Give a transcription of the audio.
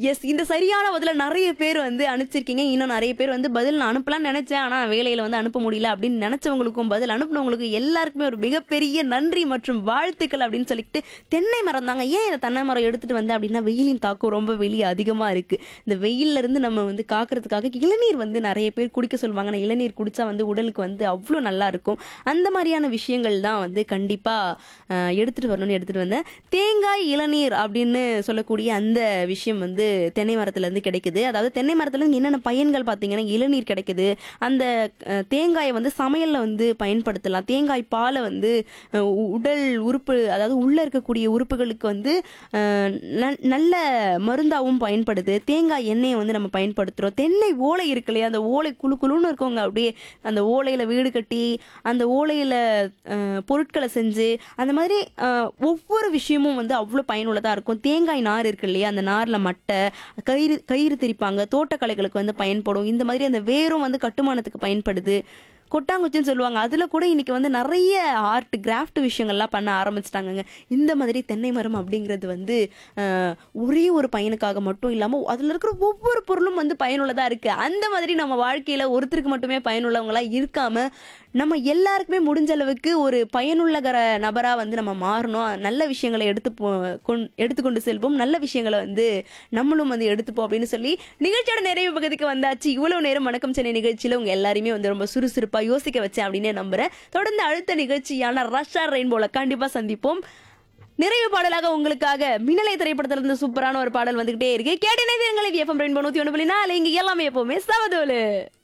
S இந்த சரியான பதில நிறைய பேர் வந்து அனுப்பிச்சிருக்கீங்க இன்னும் நிறைய பேர் வந்து பதில் நான் அனுப்பலாம்னு நினைச்சேன் ஆனா வேலையில வந்து அனுப்ப முடியல அப்படின்னு நினைச்சவங்களுக்கும் பதில் அனுப்புனவங்களுக்கு எல்லாருக்குமே ஒரு மிகப்பெரிய நன்றி மற்றும் வாழ்த்துக்கள் அப்படின்னு சொல்லிட்டு தென்னை மரம் தாங்க ஏன் இந்த தென்னை மரம் எடுத்துட்டு வந்தேன் அப்படின்னா வெயிலின் தாக்கம் ரொம்ப வெளியே அதிகமா இருக்கு இந்த வெயில்ல இருந்து நம்ம வந்து காக்கிறதுக்காக இளநீர் வந்து நிறைய பேர் குடிக்க சொல்லுவாங்க ஆனா இளநீர் குடிச்சா வந்து உடலுக்கு வந்து அவ்வளோ நல்லா இருக்கும் அந்த மாதிரியான விஷயங்கள் தான் வந்து கண்டிப்பா அஹ், எடுத்துட்டு வரணும்னு எடுத்துட்டு வந்தேன் தேங்காய் இளநீர் அப்படின்னு சொல்லக்கூடிய அந்த விஷயம் வந்து தென்னை மரத்துல இருந்து கிடைக்குது அதாவது தென்னை மரத்துல இருந்து என்னென்ன பயன்கள் பார்த்தீங்கன்னா இளநீர் கிடைக்குது அந்த அஹ், தேங்காயை வந்து சமையல்ல வந்து பயன்படுத்தலாம் தேங்காய் பாலை வந்து அஹ், உ- உடல் உறுப்பு அதாவது உள்ள இருக்கக்கூடிய உறுப்புகளுக்கு வந்து அஹ், ந- நல்ல மருந்தாகவும் பயன்படுது தேங்காய் எண்ணெயை வந்து நம்ம பயன்படுத்துறோம் தென்னை ஓலை இருக்கு இல்லையா அந்த ஓலை குழு குழுன்னு இருக்கவங்க அப்படியே அந்த ஓலையில வீடு கட்டி அந்த ஓலையில அஹ், பொருட்களை செஞ்சு அந்த மாதிரி அஹ், ஒவ்வொரு விஷயமும் வந்து அவ்வளோ பயனுள்ளதா இருக்கும் தேங்காய் நார் இருக்கு இல்லையா அந்த நார்ல மட்டை கயிறு கயிறு திரிப்பாங்க தோட்டக்கலைகளுக்கு வந்து பயன்படும் இந்த மாதிரி அந்த வேரும் வந்து கட்டுமானத்துக்கு பயன்படுது கொட்டாங்குச்சின்னு சொல்லுவாங்க அதில் கூட இன்னைக்கு வந்து நிறைய ஆர்ட் கிராஃப்ட் விஷயங்கள்லாம் பண்ண ஆரம்பிச்சிட்டாங்கங்க இந்த மாதிரி தென்னை மரம் அப்படிங்கிறது வந்து அஹ், ஒரே ஒரு பயனுக்காக மட்டும் இல்லாமல் அதில் இருக்கிற ஒவ்வொரு பொருளும் வந்து பயனுள்ளதாக இருக்குது அந்த மாதிரி நம்ம வாழ்க்கையில் ஒருத்தருக்கு மட்டுமே பயனுள்ளவங்களா இருக்காம நம்ம எல்லாருக்குமே முடிஞ்ச அளவுக்கு ஒரு பயனுள்ளகர நபராக வந்து நம்ம மாறணும் நல்ல விஷயங்களை எடுத்து போ கொண் எடுத்துக்கொண்டு செல்வோம் நல்ல விஷயங்களை வந்து நம்மளும் வந்து எடுத்துப்போம் அப்படின்னு சொல்லி நிகழ்ச்சியோட நிறைவு பகுதிக்கு வந்தாச்சு இவ்வளவு நேரம் வணக்கம் சென்னை நிகழ்ச்சியில உங்க எல்லாரையுமே வந்து ரொம்ப சுறுசுறுப்பா யோசிக்க வச்சேன் அப்படின்னு நம்புறேன் தொடர்ந்து அடுத்த நிகழ்ச்சியான ரஷ்யா ரெயின்போல கண்டிப்பா சந்திப்போம் நிறைவு பாடலாக உங்களுக்காக மின்னலை திரைப்படத்துல இருந்து சூப்பரான ஒரு பாடல் வந்துகிட்டே இருக்கு கேட்டினை எஃப்எம் ரெயின்போ நூத்தி ஒன்று புள்ளி நாலு இங்க எல்லாமே எப்பவுமே சவதோலு